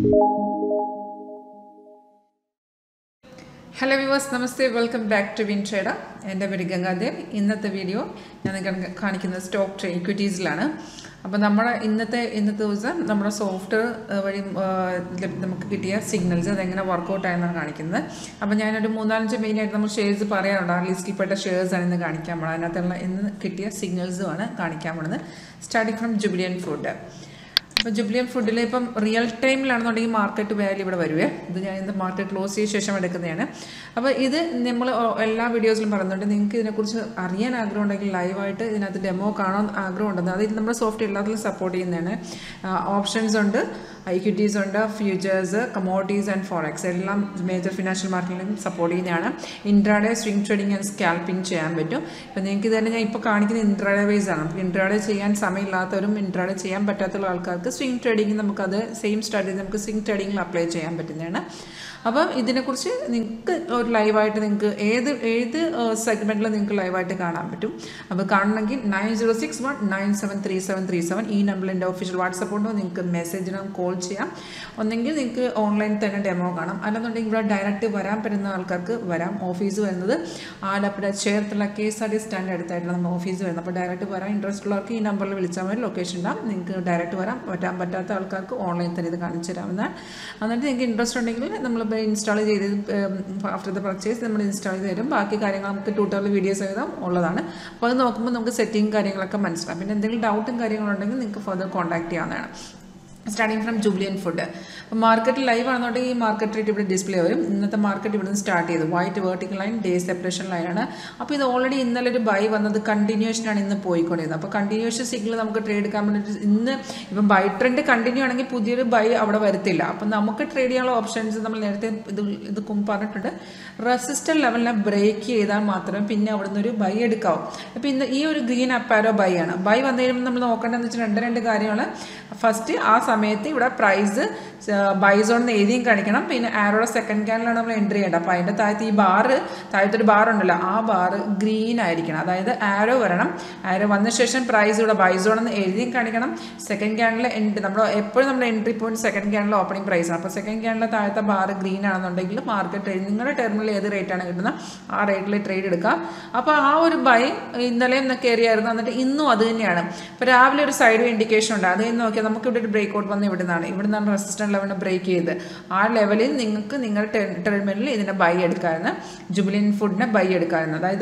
hello viewers നമസ്തേ welcome back to win trader എൻ്റെ പേര് ഗംഗാദേവ് ഇന്നത്തെ വീഡിയോ ഞാൻ നിങ്ങൾക്ക് കാണിക്കുന്നത് സ്റ്റോക്ക് ട്രേ ഇക്വിറ്റീസിലാണ് അപ്പോൾ നമ്മുടെ ഇന്നത്തെ ഇന്നത്തെ ദിവസം നമ്മുടെ സോഫ്റ്റ്വെയർ വഴി ആ, ലഭ- നമുക്ക് കിട്ടിയ സിഗ്നൽസ് അതെങ്ങനെ വർക്കൗട്ട് ആയെന്നാണ് കാണിക്കുന്നത് അപ്പോൾ ഞാനൊരു മൂന്നാലഞ്ച് മെയിനായിട്ട് നമ്മൾ ഷെയർസ് പറയാറുണ്ട് ആ ലിസ്റ്റിൽപ്പെട്ട ഷെയർസ് ആണ് ഇന്ന് കാണിക്കാൻ പോകുന്നത് അതിനകത്തുള്ള ഇന്ന് കിട്ടിയ സിഗ്നൽസുമാണ് കാണിക്കാൻ പോകുന്നത് സ്റ്റാർട്ടിങ് ഫ്രം ജുബിലിയൻ ഫുഡ് അപ്പോൾ ജുബിലിയൻ ഫുഡിൽ ഇപ്പം റിയൽ ടൈമിലാണെന്നുണ്ടെങ്കിൽ മാർക്കറ്റ് വാല്യൂ ഇവിടെ വരുവേ ഇത് ഞാൻ ഇന്ന് മാർക്കറ്റ് ക്ലോസ് ചെയ്ത ശേഷം എടുക്കുന്നതാണ് അപ്പോൾ ഇത് നമ്മൾ എല്ലാ വീഡിയോസിലും പറയുന്നുണ്ട് നിങ്ങൾക്ക് ഇതിനെക്കുറിച്ച് അറിയാൻ ആഗ്രഹം ഉണ്ടെങ്കിൽ ലൈവായിട്ട് ഇതിനകത്ത് ഡെമോ കാണാൻ ആഗ്രഹം ഉണ്ടെന്ന് അതിൽ നമ്മുടെ സോഫ്റ്റ് എല്ലാത്തിലും സപ്പോർട്ട് ചെയ്യുന്നതാണ് ഓപ്ഷൻസ് ഉണ്ട് ഇക്വിറ്റീസ് ഉണ്ട് ഫ്യൂച്ചേഴ്സ് കമോഡിറ്റീസ് ആൻഡ് ഫോറക്സ് എല്ലാം മേജർ ഫിനാൻഷ്യൽ മാർക്കറ്റിലും സപ്പോർട്ട് ചെയ്യുന്നതാണ് intraday swing trading and scalping ചെയ്യാൻ പറ്റും ഇപ്പം നിങ്ങൾക്ക് തന്നെ ഞാൻ ഇപ്പോൾ കാണിക്കുന്ന ഇൻട്രാഡേ വൈസ് ആണ് നമുക്ക് ഇൻട്രാഡേ ചെയ്യാൻ സമയമില്ലാത്തവരും ഇൻട്രാഡേ ചെയ്യാൻ പറ്റാത്തുള്ള ആൾക്കാർക്ക് സ്വിംഗ് ട്രേഡിംഗ് നമുക്കത് സെയിം സ്ട്രാറ്റജി നമുക്ക് സ്വിംഗ് ട്രേഡിങ്ങിൽ അപ്ലൈ ചെയ്യാൻ പറ്റുന്നതാണ് അപ്പം ഇതിനെക്കുറിച്ച് നിങ്ങൾക്ക് ഒരു ലൈവായിട്ട് നിങ്ങൾക്ക് ഏത് ഏത് സെഗ്മെൻറ്റിൽ നിങ്ങൾക്ക് ലൈവായിട്ട് കാണാൻ പറ്റും അപ്പോൾ കാണണമെങ്കിൽ nine zero six one nine seven three seven three seven ഈ നമ്പറിൽ എൻ്റെ ഒഫീഷ്യൽ വാട്സപ്പ് ഉണ്ടോ നിങ്ങൾക്ക് മെസ്സേജിനോ കോൾ ചെയ്യാം ഒന്നെങ്കിൽ നിങ്ങൾക്ക് ഓൺലൈനിൽ തന്നെ ഡെമോ കാണാം അല്ലെന്നുണ്ടെങ്കിൽ ഇവിടെ ഡയറക്റ്റ് വരാൻ പറ്റുന്ന ആൾക്കാർക്ക് വരാം ഓഫീസ് വരുന്നത് ആലപ്പുഴ ചേർത്തുള്ള K S R T stand അടുത്തായിട്ടാണ് നമ്മൾ ഓഫീസ് വരുന്നത് അപ്പോൾ ഡയറക്റ്റ് വരാൻ ഇൻട്രസ്റ്റ് ഉള്ളവർക്ക് ഈ നമ്പറിൽ വിളിച്ചാൽ മതി ലൊക്കേഷൻ ഉണ്ടാവും നിങ്ങൾക്ക് ഡയറക്റ്റ് വരാം വരാൻ പറ്റാത്ത ആൾക്കാർക്ക് ഓൺലൈൻ തന്നെ ഇത് കാണിച്ചു തരാവുന്നതാണ് എന്നിട്ട് നിങ്ങൾക്ക് ഇൻട്രസ്റ്റ് ഉണ്ടെങ്കിൽ നമ്മൾ ഇൻസ്റ്റാൾ ചെയ്ത് ആഫ്റ്റർ ദ പർച്ചേസ് നമ്മൾ ഇൻസ്റ്റാൾ ചെയ്ത് തരും ബാക്കി കാര്യങ്ങൾ നമുക്ക് ട്യൂട്ടോറിയൽ വീഡിയോസ് എഴുതാം ഉള്ളതാണ് അപ്പോൾ അത് നോക്കുമ്പോൾ നമുക്ക് സെറ്റിംഗ് കാര്യങ്ങളൊക്കെ മനസ്സിലാവും പിന്നെ എന്തെങ്കിലും ഡൗട്ടും കാര്യങ്ങളുണ്ടെങ്കിൽ നിങ്ങൾക്ക് ഫർദർ കോൺടാക്ട് ചെയ്യാവുന്നതാണ് സ്റ്റാർട്ടിങ് ഫ്രം ജൂബിലിയൻ ഫുഡ് അപ്പോൾ മാർക്കറ്റ് ലൈവ് ആണെന്നുണ്ടെങ്കിൽ ഈ മാർക്കറ്റ് റേറ്റ് ഇവിടെ ഡിസ്പ്ലേ വരും ഇന്നത്തെ മാർക്കറ്റ് ഇവിടെ നിന്ന് സ്റ്റാർട്ട് ചെയ്തു white vertical line day separation ലൈനാണ് അപ്പോൾ ഇത് ഓൾറെഡി ഇന്നലെ ഒരു ബൈ വന്നത് കണ്ടിന്യൂഷനാണ് ഇന്ന് പോയിക്കൊണ്ടിരുന്നത് അപ്പോൾ കണ്ടിന്യൂഷൻ സിഗ്നൽ നമുക്ക് ട്രേഡ് എടുക്കാൻ വേണ്ടിയിട്ട് ഇന്ന് ഇപ്പം ബൈ ട്രെൻഡ് കണ്ടിന്യൂ ആണെങ്കിൽ പുതിയൊരു ബൈ അവിടെ വരത്തില്ല അപ്പം നമുക്ക് ട്രേഡ് ചെയ്യാനുള്ള ഓപ്ഷൻസ് നമ്മൾ നേരത്തെ ഇത് ഇത് കും പറഞ്ഞിട്ടുണ്ട് റെസിസ്റ്റർ ലെവലിനെ ബ്രേക്ക് ചെയ്താൽ മാത്രമേ പിന്നെ അവിടെ നിന്ന് ഒരു ബൈ എടുക്കാവൂ അപ്പോൾ ഇന്ന് ഈ ഒരു ഗ്രീൻ അപ്പാരോ ബൈ ആണ് ബൈ വന്നു കഴിയുമ്പോൾ നമ്മൾ നോക്കേണ്ടതെന്ന് വെച്ചാൽ രണ്ട് രണ്ട് കാര്യങ്ങൾ ഫസ്റ്റ് ആ സമയത്ത് ഇവിടെ പ്രൈസ് ബൈ സോൺ എന്ന് എഴുതിയും കാണിക്കണം പിന്നെ ആരോടെ സെക്കൻഡ് ക്യാനിലാണ് നമ്മൾ എൻട്രി ചെയ്യേണ്ടത് അപ്പോൾ അതിൻ്റെ താഴത്ത് ഈ ബാറ് താഴത്തൊരു ബാർ ഉണ്ടല്ലോ ആ ബാറ് ഗ്രീൻ ആയിരിക്കണം അതായത് ആരോ വരണം ആരോ വന്ന ശേഷം പ്രൈസ് ഇവിടെ ബൈ സോൺ എന്ന് എഴുതിയും കാണിക്കണം സെക്കൻഡ് ക്യാനിൽ എൻട്രി നമ്മൾ എപ്പോഴും നമ്മുടെ എൻട്രി പോയിന്റ് സെക്കൻഡ് ക്യാനിൽ ഓപ്പണിംഗ് പ്രൈസ് ആണ് അപ്പോൾ സെക്കൻഡ് ക്യാനിലെ താഴത്തെ ബാർ ഗ്രീൻ ആണെന്നുണ്ടെങ്കിൽ മാർക്കറ്റ് നിങ്ങളുടെ ടെർമിനൽ ഏത് റേറ്റ് ആണ് കിട്ടുന്നത് ആ റേറ്റിൽ ട്രേഡ് എടുക്കാം അപ്പോൾ ആ ഒരു ബൈ ഇന്നലെയും കയറിയായിരുന്നു എന്നിട്ട് ഇന്നും അത് തന്നെയാണ് ഇപ്പോൾ രാവിലെ ഒരു സൈഡ് ഇൻഡിക്കേഷൻ ഉണ്ട് അത് കഴിഞ്ഞ് നോക്കിയാൽ നമുക്ക് ഇവിടെ ഒരു ബ്രേക്ക് ഔട്ട് വന്ന് ഇവിടെ നിന്നാണ് ഇവിടെ നിന്നാണ് റെസിസ്റ്റൻറ്റ് ലെവലിനെ ബ്രേക്ക് ചെയ്ത് ആ ലെവലിൽ നിങ്ങൾക്ക് നിങ്ങളുടെ ടെർമിനലിൽ ഇതിനെ ബൈ എടുക്കാമെന്ന് ജുബിലിൻ ഫുഡിനെ ബൈ എടുക്കാമെന്ന് അതായത്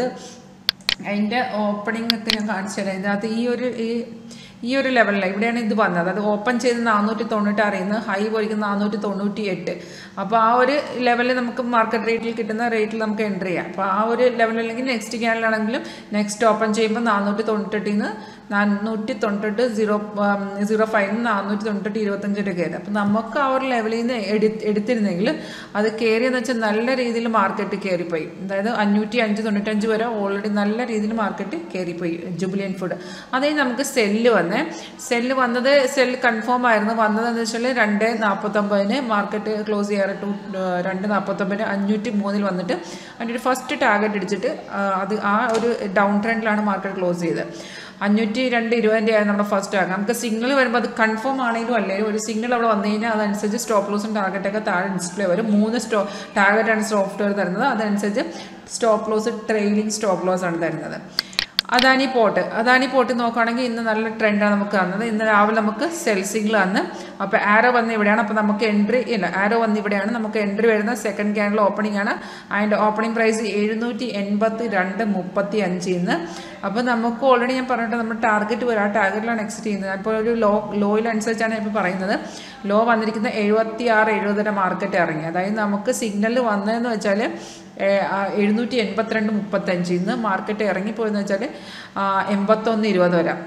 അതിൻ്റെ ഓപ്പണിംഗ് ഒക്കെ ഞാൻ കാണിച്ചു തരാം ഇതിനകത്ത് ഈ ഒരു ഈ ഈ ഒരു ലെവലിലാണ് ഇവിടെയാണ് ഇത് വന്നത് അതായത് ഓപ്പൺ ചെയ്ത് നാനൂറ്റി തൊണ്ണൂറ്റാറ് ഇന്ന് ഹൈ പോയിരിക്കുന്ന നാനൂറ്റി തൊണ്ണൂറ്റി എട്ട് അപ്പോൾ ആ ഒരു ലെവലിൽ നമുക്ക് മാർക്കറ്റ് റേറ്റിൽ കിട്ടുന്ന റേറ്റിൽ നമുക്ക് എൻ്റർ ചെയ്യാം അപ്പോൾ ആ ഒരു ലെവലില്ലെങ്കിൽ നെക്സ്റ്റ് ക്യാനിലാണെങ്കിലും നെക്സ്റ്റ് ഓപ്പൺ ചെയ്യുമ്പോൾ നാനൂറ്റി തൊണ്ണൂറ്റെട്ടിൽ നിന്ന് നാനൂറ്റി തൊണ്ണൂറ്റെട്ട് സീറോ സീറോ ഫൈവ് നാനൂറ്റി തൊണ്ണൂറ്റെട്ട് ഇരുപത്തഞ്ച് വരെ കയറി അപ്പോൾ നമുക്ക് ആ ഒരു ലെവലിൽ നിന്ന് എടു എടുത്തിരുന്നെങ്കിൽ അത് കയറിയെന്ന് വെച്ചാൽ നല്ല രീതിയിൽ മാർക്കറ്റ് കയറിപ്പോയി അതായത് അഞ്ഞൂറ്റി അഞ്ച് തൊണ്ണൂറ്റഞ്ച് വരെ ഓൾറെഡി നല്ല രീതിയിൽ മാർക്കറ്റ് കയറിപ്പോയി ജുബിലിയൻ ഫുഡ് അതേ നമുക്ക് സെല്ല് വന്നേ സെല്ല് വന്നത് സെല്ല് കൺഫേം ആയിരുന്നു വന്നതെന്ന് വെച്ചാൽ രണ്ട് നാൽപ്പത്തൊമ്പതിന് മാർക്കറ്റ് ക്ലോസ് ചെയ്യാറ് ടു രണ്ട് നാൽപ്പത്തൊമ്പതിന് അഞ്ഞൂറ്റി മൂന്നിൽ വന്നിട്ട് അതിൻ്റെ ഒരു ഫസ്റ്റ് ടാർഗറ്റ് അടിച്ചിട്ട് ആ, അത് ആ ഒരു ഡൗൺ ട്രെൻഡിലാണ് മാർക്കറ്റ് ക്ലോസ് ചെയ്തത് അഞ്ഞൂറ്റി രണ്ട് ഇരുപതിൻ്റെ ആയിരുന്നു നമ്മുടെ ഫസ്റ്റ് ടാർഗറ്റ് നമുക്ക് സിഗ്നൽ വരുമ്പോൾ അത് കൺഫേം ആണെങ്കിലും അല്ലെങ്കിൽ ഒരു സിഗ്നൽ അവിടെ വന്നു കഴിഞ്ഞാൽ അതനുസരിച്ച് സ്റ്റോപ്പ് ലോസും ടാർഗറ്റൊക്കെ താഴെ ഡിസ്പ്ലേ വരും മൂന്ന് സ്റ്റോ ടാർഗറ്റാണ് സോഫ്റ്റ്വെയർ തരുന്നത് അതനുസരിച്ച് stop loss trailing stop loss ആണ് തരുന്നത് അദാനി പോട്ട് അദാനി പോട്ട് നോക്കുകയാണെങ്കിൽ ഇന്ന് നല്ല ട്രെൻഡാണ് നമുക്ക് കാണുന്നത് ഇന്ന് രാവിലെ നമുക്ക് സെൽ സിഗ്നൽ വന്ന് അപ്പോൾ ആരോ വന്ന് ഇവിടെയാണ് അപ്പോൾ നമുക്ക് എൻട്രി ഇല്ല ആരോ വന്ന് ഇവിടെയാണ് നമുക്ക് എൻട്രി വരുന്ന സെക്കൻഡ് ക്യാൻഡിൽ ഓപ്പണിംഗ് ആണ് അതിൻ്റെ ഓപ്പണിംഗ് പ്രൈസ് എഴുന്നൂറ്റി എൺപത്തി രണ്ട് മുപ്പത്തി അഞ്ച് ഇന്ന് അപ്പോൾ നമുക്ക് ഓൾറെഡി ഞാൻ പറഞ്ഞിട്ട് നമ്മൾ ടാർഗറ്റ് വരും ആ ടാർഗറ്റിലാണ് എക്സിറ്റ് ചെയ്യുന്നത് അപ്പോൾ ഒരു ലോ ലോയിലനുസരിച്ചാണ് ഇപ്പോൾ പറയുന്നത് ലോ വന്നിരിക്കുന്ന എഴുപത്തി ആറ് എഴുപതര മാർക്കറ്റ് ഇറങ്ങി അതായത് നമുക്ക് സിഗ്നൽ വന്നതെന്ന് വെച്ചാൽ എഴുന്നൂറ്റി എൺപത്തിരണ്ട് മുപ്പത്തഞ്ച് ഇന്ന് മാർക്കറ്റ് ഇറങ്ങിപ്പോയെന്ന് വെച്ചാൽ എൺപത്തൊന്ന് ഇരുപത് വരെ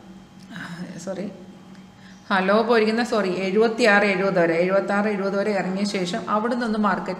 സോറി ആ ലോ പോയിരിക്കുന്ന സോറി എഴുപത്തി ആറ് എഴുപത് വരെ എഴുപത്തി ആറ് എഴുപത് വരെ ഇറങ്ങിയ ശേഷം അവിടെ നിന്ന് മാർക്കറ്റ്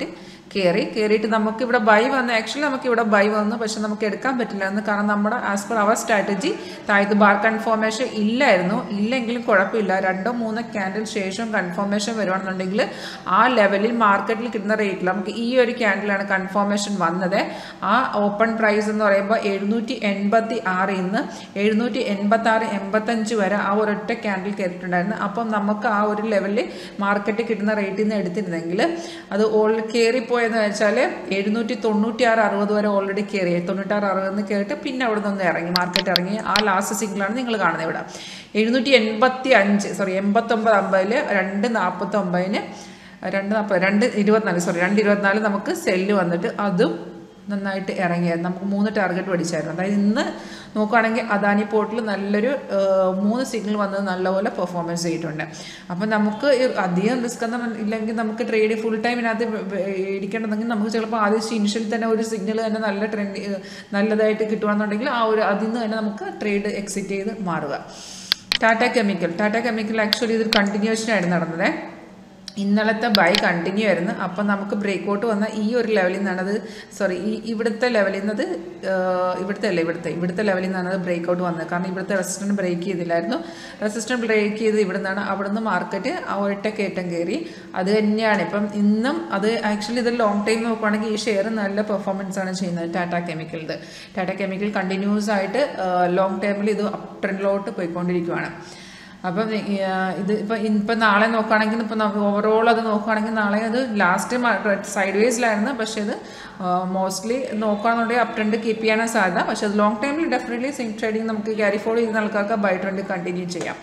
കയറി കയറിയിട്ട് നമുക്ക് ഇവിടെ ബൈ വന്ന് ആക്ച്വലി നമുക്ക് ഇവിടെ ബൈ വന്നു പക്ഷെ നമുക്ക് എടുക്കാൻ പറ്റില്ല എന്ന് കാരണം നമ്മുടെ ആസ് പെർ അവർ സ്ട്രാറ്റജി താഴത്ത് ബാർ കൺഫോർമേഷൻ ഇല്ലായിരുന്നു ഇല്ലെങ്കിലും കുഴപ്പമില്ല രണ്ടോ മൂന്നോ ക്യാൻഡിൽ ശേഷം കൺഫോർമേഷൻ വരുവാണെന്നുണ്ടെങ്കിൽ ആ ലെവലിൽ മാർക്കറ്റിൽ കിട്ടുന്ന റേറ്റിൽ നമുക്ക് ഈ ഒരു ക്യാൻഡിലാണ് കൺഫോർമേഷൻ വന്നത് ആ ഓപ്പൺ പ്രൈസ് എന്ന് പറയുമ്പോൾ എഴുന്നൂറ്റി എൺപത്തി ആറിൽ നിന്ന് എഴുന്നൂറ്റി എൺപത്തി ആറ് എൺപത്തഞ്ച് വരെ ആ ഒരൊറ്റ ക്യാൻഡിൽ കയറിയിട്ടുണ്ടായിരുന്നു അപ്പം നമുക്ക് ആ ഒരു ലെവലിൽ മാർക്കറ്റിൽ കിട്ടുന്ന റേറ്റിൽ നിന്ന് എടുത്തിരുന്നെങ്കിൽ അത് ഓൾ കയറിപ്പോയെന്ന് വെച്ചാൽ എഴുന്നൂറ്റി തൊണ്ണൂറ്റിയാറ് അറുപത് വരെ ഓൾറെഡി കയറി തൊണ്ണൂറ്റാറ് അറുപത് കയറിയിട്ട് പിന്നെ അവിടെ നിന്ന് ഇറങ്ങി മാർക്കറ്റ് ഇറങ്ങി ആ ലാസ്റ്റ് സിംഗിളാണ് നിങ്ങൾ കാണുന്നത് ഇവിടെ എഴുന്നൂറ്റി എൺപത്തി അഞ്ച് സോറി എൺപത്തൊമ്പത് അമ്പതിൽ രണ്ട് നാൽപ്പത്തൊമ്പതിന് രണ്ട് നാൽപ്പത് രണ്ട് ഇരുപത്തിനാല് സോറി രണ്ട് ഇരുപത്തിനാല് നമുക്ക് സെല്ല് വന്നിട്ട് അതും നന്നായിട്ട് ഇറങ്ങിയായിരുന്നു നമുക്ക് മൂന്ന് ടാർഗറ്റ് പഠിച്ചായിരുന്നു അതായത് ഇന്ന് നോക്കുകയാണെങ്കിൽ അദാനി പോർട്ടിൽ നല്ലൊരു ആ, മൂന്ന് സിഗ്നൽ വന്നത് നല്ലപോലെ പെർഫോമൻസ് ചെയ്തിട്ടുണ്ട് അപ്പം നമുക്ക് ഈ അധികം റിസ്ക് ഒന്നും ഇല്ലെങ്കിൽ നമുക്ക് ട്രേഡ് ഫുൾ ടൈം ഇതിനകത്ത് ഇരിക്കണമെന്നെങ്കിൽ നമുക്ക് ചിലപ്പോൾ ആദ്യം ഇനിഷ്യൽ തന്നെ ഒരു സിഗ്നൽ തന്നെ നല്ല ട്രെൻഡ് നല്ലതായിട്ട് കിട്ടുകയാണെന്നുണ്ടെങ്കിൽ ആ ഒരു അതിൽ നിന്ന് തന്നെ നമുക്ക് ട്രേഡ് എക്സിറ്റ് ചെയ്ത് മാറുക Tata chemical Tata chemical actually ഇത് കണ്ടിന്യൂഷൻ ആയിരുന്നു നടന്നത് ഇന്നലത്തെ ബൈ കണ്ടിന്യൂ ആയിരുന്നു അപ്പം നമുക്ക് ബ്രേക്ക് ഔട്ട് വന്ന ഈ ഒരു ലെവലിൽ നിന്നാണത് സോറി ഈ ഇവിടുത്തെ ലെവലിൽ നിന്നത് ഇവിടുത്തെ അല്ല ഇവിടുത്തെ ഇവിടുത്തെ ലെവലിൽ നിന്നാണ് ബ്രേക്ക് ഔട്ട് വന്നത് കാരണം ഇവിടുത്തെ റെസിസ്റ്റൻറ്റ് ബ്രേക്ക് ചെയ്തില്ലായിരുന്നു റെസിസ്റ്റൻറ്റ് ബ്രേക്ക് ചെയ്ത് ഇവിടെ നിന്നാണ് അവിടെ നിന്ന് മാർക്കറ്റ് ആ ഒറ്റ കയറ്റം കയറി അത് തന്നെയാണ് ഇപ്പം ഇന്നും അത് ആക്ച്വലി ഇത് ലോങ് ടൈം നോക്കുവാണെങ്കിൽ ഈ ഷെയർ നല്ല പെർഫോമൻസ് ആണ് ചെയ്യുന്നത് ടാറ്റ കെമിക്കലിൻ്റെ ടാറ്റ കെമിക്കൽ കണ്ടിന്യൂസ് ആയിട്ട് ലോങ് ടൈമിൽ ഇത് അപ് ട്രെൻഡിലോട്ട് പോയിക്കൊണ്ടിരിക്കുകയാണ് അപ്പം ഈ, ആ, ഇത് ഇപ്പം ഇപ്പം നാളെ നോക്കുകയാണെങ്കിൽ ഇപ്പം ഓവറോൾ അത് നോക്കുകയാണെങ്കിൽ നാളെ അത് ലാസ്റ്റ് സൈഡ് വേസിലായിരുന്നു പക്ഷേ ഇത് മോസ്റ്റ്ലി നോക്കുകയാണെന്നുണ്ടെങ്കിൽ അപ് ട്രെൻഡ് കീപ്പ് ചെയ്യാനാണ് സാധ്യത പക്ഷേ അത് ലോങ് ടൈമിൽ ഡെഫിനറ്റ്ലി സിങ്ക് ട്രേഡിംഗ് നമുക്ക് ക്യാരി ഫോളോ ചെയ്യുന്ന ആൾക്കാർക്ക് ബൈ ട്രെൻഡ് കണ്ടിന്യൂ ചെയ്യാം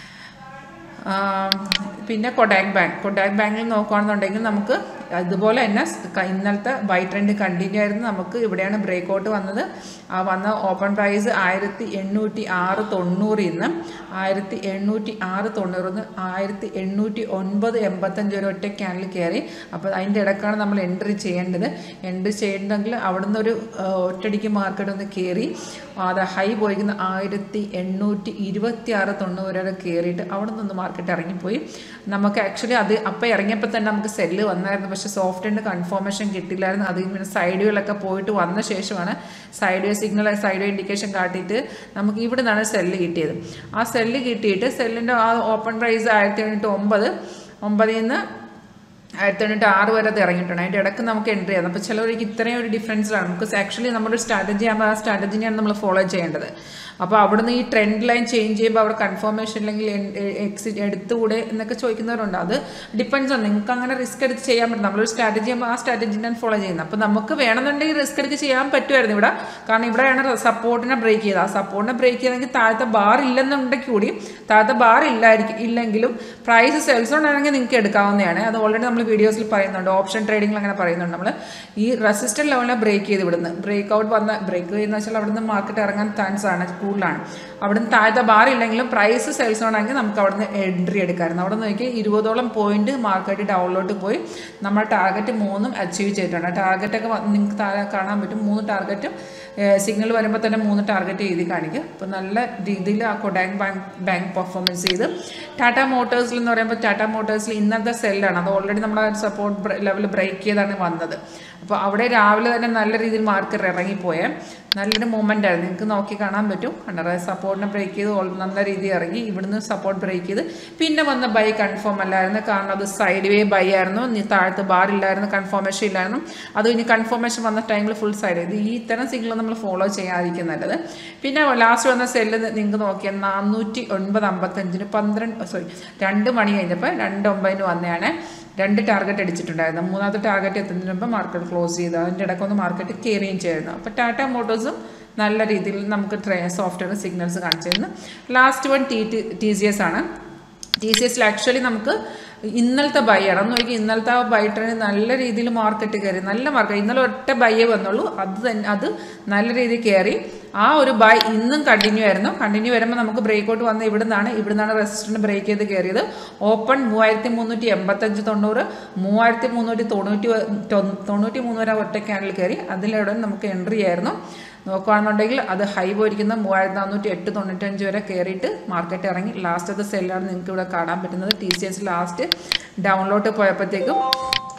ആ, പിന്നെ കൊഡാക് ബാങ്ക് കൊഡാക് ബാങ്കിൽ നോക്കുകയാണെന്നുണ്ടെങ്കിൽ നമുക്ക് അതുപോലെ തന്നെ സ് ക- ഇന്നലത്തെ ബൈ ട്രെൻഡ് കണ്ടിന്യൂ ആയിരുന്നു നമുക്ക് ഇവിടെയാണ് ബ്രേക്ക് ഔട്ട് വന്നത് ആ വന്ന ഓപ്പൺ പ്രൈസ് ആയിരത്തി എണ്ണൂറ്റി ആറ് തൊണ്ണൂറിൽ നിന്ന് ആയിരത്തി എണ്ണൂറ്റി ആറ് തൊണ്ണൂറിൽ നിന്ന് ആയിരത്തി എണ്ണൂറ്റി ഒൻപത് എൺപത്തഞ്ച് വരെ ഒറ്റ ക്യാനിൽ കയറി അപ്പോൾ അതിൻ്റെ ഇടക്കാണ് നമ്മൾ എൻട്രി ചെയ്യേണ്ടത് എൻട്രി ചെയ്യണമെങ്കിൽ അവിടുന്ന് ഒരു ആ, ഒറ്റയടിക്ക് മാർക്കറ്റ് ഒന്ന് കയറി അത് ഹൈ പോയിരിക്കുന്ന ആയിരത്തി എണ്ണൂറ്റി ഇരുപത്തി ആറ് തൊണ്ണൂറ് വരെ കയറിയിട്ട് അവിടെ നിന്ന് മാർക്കറ്റ് ഇറങ്ങിപ്പോയി നമുക്ക് ആക്ച്വലി അത് അപ്പോൾ ഇറങ്ങിയപ്പോൾ തന്നെ നമുക്ക് സെല്ല് വന്നായിരുന്നു പക്ഷേ സോഫ്റ്റ് ആൻഡ് കൺഫർമേഷൻ കിട്ടില്ലായിരുന്നു അത് പിന്നെ സൈഡുകളൊക്കെ പോയിട്ട് വന്ന ശേഷമാണ് side way signal side way indication കാട്ടിയിട്ട് നമുക്ക് ഇവിടെ നിന്നാണ് സെല്ല് കിട്ടിയത് ആ സെല്ല് കിട്ടിയിട്ട് സെല്ലിൻ്റെ ആ ഓപ്പൺ പ്രൈസ് ആയിരത്തി എണ്ണൂറ്റി ഒമ്പത് ഒമ്പതിൽ നിന്ന് ആയിരത്തി എണ്ണൂറ്റി ആറ് വരെ അത് ഇറങ്ങിയിട്ടുണ്ട് അതിൻ്റെ ഇടയ്ക്ക് നമുക്ക് എൻട്രി ചെയ്യാം അപ്പോൾ ചിലവർക്ക് ഇത്രയും ഒരു ഡിഫറൻസിലാണ് നമുക്ക് ആക്ച്വലി നമ്മുടെ സ്ട്രാറ്റജി ആകുമ്പോൾ ആ സ്ട്രാറ്റജിനെയാണ് നമ്മൾ ഫോളോ ചെയ്യേണ്ടത് അപ്പോൾ അവിടുന്ന് ഈ ട്രെൻഡ് ലൈൻ ചേഞ്ച് ചെയ്യുമ്പോൾ അവിടെ കൺഫർമേഷൻ അല്ലെങ്കിൽ എക്സിറ്റ് എടുത്തുകൂടെ എന്നൊക്കെ ചോദിക്കുന്നവരുണ്ട് അത് ഡിപ്പെൻസ് ആണ് നിങ്ങൾക്ക് അങ്ങനെ റിസ്ക് എടുത്ത് ചെയ്യാൻ പറ്റും നമ്മളൊരു സ്ട്രാറ്റജി ആകുമ്പോൾ ആ സ്ട്രാറ്റജിനാണ് ഫോളോ ചെയ്യുന്നത് അപ്പോൾ നമുക്ക് വേണമെന്നുണ്ടെങ്കിൽ റിസ്ക് എടുത്ത് ചെയ്യാൻ പറ്റുമായിരുന്നു ഇവിടെ കാരണം ഇവിടെയാണ് സപ്പോർട്ടിനെ ബ്രേക്ക് ചെയ്തത് ആ സപ്പോർട്ടിനെ ബ്രേക്ക് ചെയ്തെങ്കിൽ താഴത്തെ ബാർ ഇല്ലെന്നുണ്ടെങ്കിൽ കൂടി താഴത്തെ ബാർ ഇല്ലായിരിക്കും ഇല്ലെങ്കിലും പ്രൈസ് സെൽസ് ഉണ്ടെങ്കിൽ നിങ്ങൾക്ക് എടുക്കാവുന്നതാണ് അത് ഓൾറെഡി നമ്മൾ വീഡിയോസിൽ പറയുന്നുണ്ട് ഓപ്ഷൻ ട്രേഡിംഗിൽ അങ്ങനെ പറയുന്നുണ്ട് നമ്മൾ ഈ റെസിസ്റ്റന്റ് ലെവലിനെ ബ്രേക്ക് ചെയ്ത് വിടുന്നത് ബ്രേക്ക് ഔട്ട് വന്ന ബ്രേക്ക് ചെയ്യുന്ന വെച്ചാൽ അവിടുന്ന് മാർക്കറ്റ് ഇറങ്ങാൻ ചാൻസ് ആണ് കൂടുതലാണ് അവിടുന്ന് താഴത്തെ ബാർ ഇല്ലെങ്കിലും പ്രൈസ് സെൽസ് ആണെങ്കിൽ നമുക്ക് അവിടുന്ന് എൻട്രി എടുക്കാമായിരുന്നു അവിടെ നോക്കി ഇരുപതോളം പോയിന്റ് മാർക്കറ്റ് ഡൗണിലോട്ട് പോയി നമ്മൾ ടാർഗറ്റ് മൂന്നും അച്ചീവ് ചെയ്തിട്ടുണ്ട് ടാർഗറ്റൊക്കെ നിങ്ങൾക്ക് താഴെ കാണാൻ പറ്റും മൂന്ന് ടാർഗറ്റും സിഗ്നൽ വരുമ്പോൾ തന്നെ മൂന്ന് ടാർഗറ്റ് എഴുതി കാണിക്കും അപ്പോൾ നല്ല രീതിയിൽ ആ കൊഡാങ് ബാങ്ക് ബാങ്ക് പെർഫോമൻസ് ചെയ്ത് ടാറ്റ മോട്ടേഴ്സിൽ എന്ന് പറയുമ്പോൾ ടാറ്റ മോട്ടേഴ്സിൽ ഇന്നത്തെ സെല്ലാണ് അത് ഓൾറെഡി നമ്മുടെ സപ്പോർട്ട് ലെവൽ ബ്രേക്ക് ചെയ്താണ് വന്നത് അപ്പോൾ അവിടെ രാവിലെ തന്നെ നല്ല രീതിയിൽ മാർക്കറ്റ് ഇറങ്ങിപ്പോയേ നല്ലൊരു മൂവ്മെൻ്റ് ആയിരുന്നു നിങ്ങൾക്ക് നോക്കി കാണാൻ പറ്റും കണ്ടറ സപ്പോർട്ടിനെ ബ്രേക്ക് ചെയ്ത് ഓൾ- നല്ല രീതിയിൽ ഇറങ്ങി ഇവിടുന്ന് സപ്പോർട്ട് ബ്രേക്ക് ചെയ്ത് പിന്നെ വന്ന ബൈ കൺഫേം അല്ലായിരുന്നു കാരണം അത് സൈഡ് വേ ബൈ ആയിരുന്നു നീ താഴത്ത് ബാർ ഇല്ലായിരുന്നു കൺഫർമേഷൻ ഇല്ലായിരുന്നു അത് ഇനി കൺഫർമേഷൻ വന്ന ടൈമിൽ ഫുൾ സൈഡ് ചെയ്ത് ഈ ഇത്തരം സിഗ്നൽ നമ്മൾ ഫോളോ ചെയ്യാതിരിക്കും നല്ലത് പിന്നെ ലാസ്റ്റ് വന്ന സെല്ല് നിങ്ങൾക്ക് നോക്കിയാൽ നാനൂറ്റി ഒൻപത് അമ്പത്തഞ്ചിന് പന്ത്രണ്ട് സോറി രണ്ട് മണി കഴിഞ്ഞപ്പോൾ രണ്ട് ഒമ്പതിന് വന്നതാണ് രണ്ട് ടാർഗറ്റ് അടിച്ചിട്ടുണ്ടായിരുന്നു മൂന്നാമത്തെ ടാർഗറ്റ് എത്തുന്നതിന് മുമ്പ് മാർക്കറ്റ് ക്ലോസ് ചെയ്ത് അതിൻ്റെ ഇടയ്ക്കൊന്ന് മാർക്കറ്റ് കയറുകയും ചെയ്യുന്നു അപ്പോൾ ടാറ്റ മോട്ടോഴ്സും നല്ല രീതിയിൽ നമുക്ക് ട്രേ സോഫ്റ്റ്വെയർ സിഗ്നൽസ് കാണിച്ചിരുന്നു last one T T C S ആണ് ടി സി എസിൽ ആക്ച്വലി നമുക്ക് ഇന്നലത്തെ ബൈ ആണ് ഒന്ന് നോക്കി ഇന്നലത്തെ ആ ബൈ ട്രെയിൻ നല്ല രീതിയിൽ മാർക്കറ്റ് കയറി നല്ല മാർക്കറ്റ് ഇന്നലെ ഒറ്റ ബൈയേ വന്നുള്ളൂ അത് തന്നെ അത് നല്ല രീതിയിൽ കയറി ആ ഒരു ബൈ ഇന്നും കണ്ടിന്യൂ ആയിരുന്നു കണ്ടിന്യൂ വരുമ്പോൾ നമുക്ക് ബ്രേക്ക് ഔട്ട് വന്ന ഇവിടെ നിന്നാണ് ഇവിടെ നിന്നാണ് റെസിസ്റ്റന്റ് ബ്രേക്ക് ചെയ്ത് കയറിയത് ഓപ്പൺ മൂവായിരത്തി മുന്നൂറ്റി എൺപത്തഞ്ച് തൊണ്ണൂറ് മൂവായിരത്തി മുന്നൂറ്റി തൊണ്ണൂറ്റി വ- തൊ- തൊണ്ണൂറ്റി മൂന്ന് വരെ ഒറ്റ ക്യാനിൽ കയറി അതിലൂടെ നമുക്ക് എൻട്രി ആയിരുന്നു നോക്കുകയാണെന്നുണ്ടെങ്കിൽ അത് ഹൈ പോയിരിക്കുന്ന മൂവായിരത്തി നാനൂറ്റി എട്ട് തൊണ്ണൂറ്റഞ്ച് വരെ കയറിയിട്ട് മാർക്കറ്റ് ഇറങ്ങി ലാസ്റ്റത്തെ സെല്ലാണ് നിങ്ങൾക്ക് ഇവിടെ കാണാൻ പറ്റുന്നത് T C S last download പോയപ്പോഴത്തേക്കും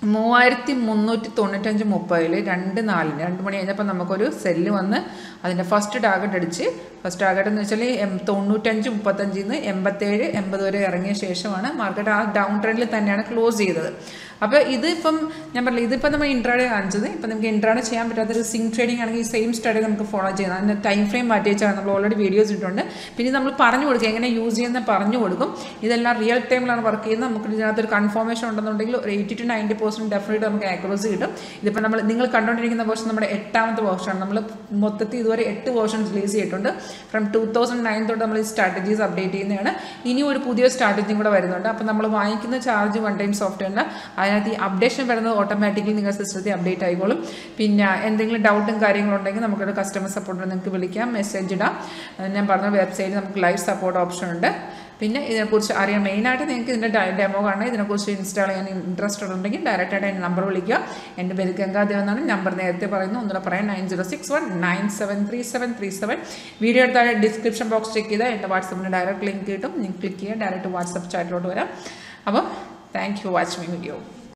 മൂവായിരത്തി മുന്നൂറ്റി തൊണ്ണൂറ്റഞ്ച് മുപ്പതിൽ രണ്ട് നാലിന് രണ്ട് മണി കഴിഞ്ഞപ്പോൾ നമുക്കൊരു സെല്ല് വന്ന് അതിൻ്റെ ഫസ്റ്റ് ടാർഗറ്റ് അടിച്ച് ഫസ്റ്റ് ടാർഗറ്റ് എന്ന് വെച്ചാൽ എം തൊണ്ണൂറ്റഞ്ച് മുപ്പത്തഞ്ചിൽ നിന്ന് എൺപത്തേഴ് എൺപത് വരെ ഇറങ്ങിയ ശേഷമാണ് മാർക്കറ്റ് ആ ഡൗൺ ട്രെൻഡിൽ തന്നെയാണ് ക്ലോസ് ചെയ്തത് അപ്പോൾ ഇത് ഇപ്പം ഞാൻ പറഞ്ഞില്ല ഇതിപ്പോൾ നമ്മൾ ഇൻട്രാഡേ കാണിച്ചത് ഇപ്പം നമുക്ക് ഇൻട്രാഡേ ചെയ്യാൻ പറ്റാത്തൊരു സിങ് ട്രേഡിംഗ് ആണെങ്കിൽ ഈ സെയിം സ്റ്റഡി നമുക്ക് ഫോളോ ചെയ്യാം അതിൻ്റെ ടൈം ഫ്രെയിം മാറ്റി വെച്ചാൽ നമ്മൾ ഓൾറെഡി വീഡിയോസ് ഇട്ടിട്ടുണ്ട് പിന്നെ നമ്മൾ പറഞ്ഞു കൊടുക്കും എങ്ങനെ യൂസ് ചെയ്യുന്ന പറഞ്ഞു കൊടുക്കും ഇതെല്ലാം റിയൽ ടൈമിലാണ് വർക്ക് ചെയ്യുന്നത് നമുക്ക് ഇതിനകത്തൊരു കൺഫർമേഷൻ ഉണ്ടെന്നുണ്ടെങ്കിൽ ഒരു eighty two ninety percent definite നമുക്ക് ആക്യുറസി കിട്ടും ഇതിപ്പോൾ നമ്മൾ നിങ്ങൾ കണ്ടുകൊണ്ടിരിക്കുന്ന വേർഷൻ നമ്മുടെ എട്ടാമത്തെ വേർഷനാണ് നമ്മൾ മൊത്തത്തിൽ ഇതുവരെ എട്ട് വേർഷൻസ് റിലീസ് ചെയ്തിട്ടുണ്ട് ഫ്രം ടൂ തൗസൻഡ് നയൻ തൊട്ട് നമ്മൾ ഈ സ്ട്രാറ്റജീസ് അപ്ഡേറ്റ് ചെയ്യുന്നതാണ് ഇനി ഒരു പുതിയ സ്ട്രാറ്റജിയും കൂടെ വരുന്നുണ്ട് അപ്പോൾ നമ്മൾ വാങ്ങിക്കുന്ന ചാർജ് വൺ ടൈം സോഫ്റ്റ്വെയറിന് അതിനകത്ത് ഈ അപ്ഡേഷൻ വരുന്നത് ഓട്ടോമാറ്റിക്കലി നിങ്ങളുടെ സിസ്റ്റത്തിൽ അപ്ഡേറ്റ് ആയിക്കോളും പിന്നെ എന്തെങ്കിലും ഡൗട്ടും കാര്യങ്ങളുണ്ടെങ്കിൽ നമുക്കൊരു കസ്റ്റമർ സപ്പോർട്ടിൽ നിങ്ങൾക്ക് വിളിക്കാം മെസ്സേജ് ഇടാം ഞാൻ പറഞ്ഞ വെബ്സൈറ്റിൽ നമുക്ക് ലൈവ് സപ്പോർട്ട് ഓപ്ഷൻ ഉണ്ട് പിന്നെ ഇതിനെക്കുറിച്ച് അറിയാൻ മെയിനായിട്ട് നിങ്ങൾക്ക് ഇതിൻ്റെ ഡെമോ കാണണം ഇതിനെക്കുറിച്ച് ഇൻസ്റ്റാൾ ചെയ്യാൻ ഇൻട്രസ്റ്റഡ് ഉണ്ടെങ്കിൽ ഡയറക്റ്റായിട്ട് എൻ്റെ നമ്പർ വിളിക്കുക എൻ്റെ പേര് ഗംഗാദേവ് എന്നാണ് നമ്പർ നേരത്തെ പറയുന്നു ഒന്നുകൂടെ പറയാം nine zero six one nine seven three seven three seven video എടുത്താൽ ഡിസ്ക്രിപ്ഷൻ ബോക്സ് ചെക്ക് ചെയ്താൽ എൻ്റെ വാട്സപ്പിന് ഡയറക്റ്റ് ലിങ്ക് കിട്ടും നിങ്ങൾക്ക് ക്ലിക്ക് ചെയ്യുക ഡയറക്റ്റ് വാട്സപ്പ് ചാറ്റിലോട്ട് വരാം അപ്പോൾ thank you watch my video